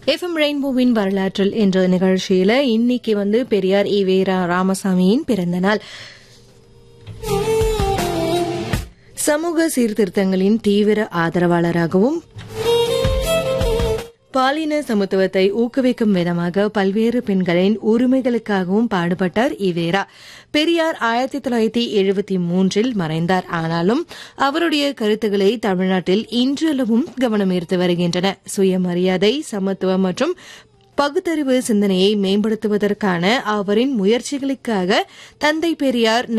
FM ரெயின்போவின் வரலாற்றில் என்ற நிகழ்ச்சியில இன்னைக்கு வந்து பெரியார் ஈவேரா ராமசாமியின் பிறந்த நாள் சமூக சீர்திருத்தங்களின் தீவிர ஆதரவாளராகவும் பாலின சமத்துவத்தை ஊக்குவிக்கும் விதமாக பல்வேறு பெண்களின் உரிமைகளுக்காகவும் பாடுபட்டார் ஈவேரா பெரியார் ஆயிரத்தி தொள்ளாயிரத்தி எழுபத்தி மூன்றில் மறைந்தார் ஆனாலும் அவருடைய கருத்துக்களை தமிழ்நாட்டில் இன்றளவும் கவனம் ஈர்த்து வருகின்றன சுயமரியாதை சமத்துவம் மற்றும் பகுத்தறிவு சிந்தனையை மேம்படுத்துவதற்கான அவரின் முயற்சிகளுக்காக தந்தை பெரியார்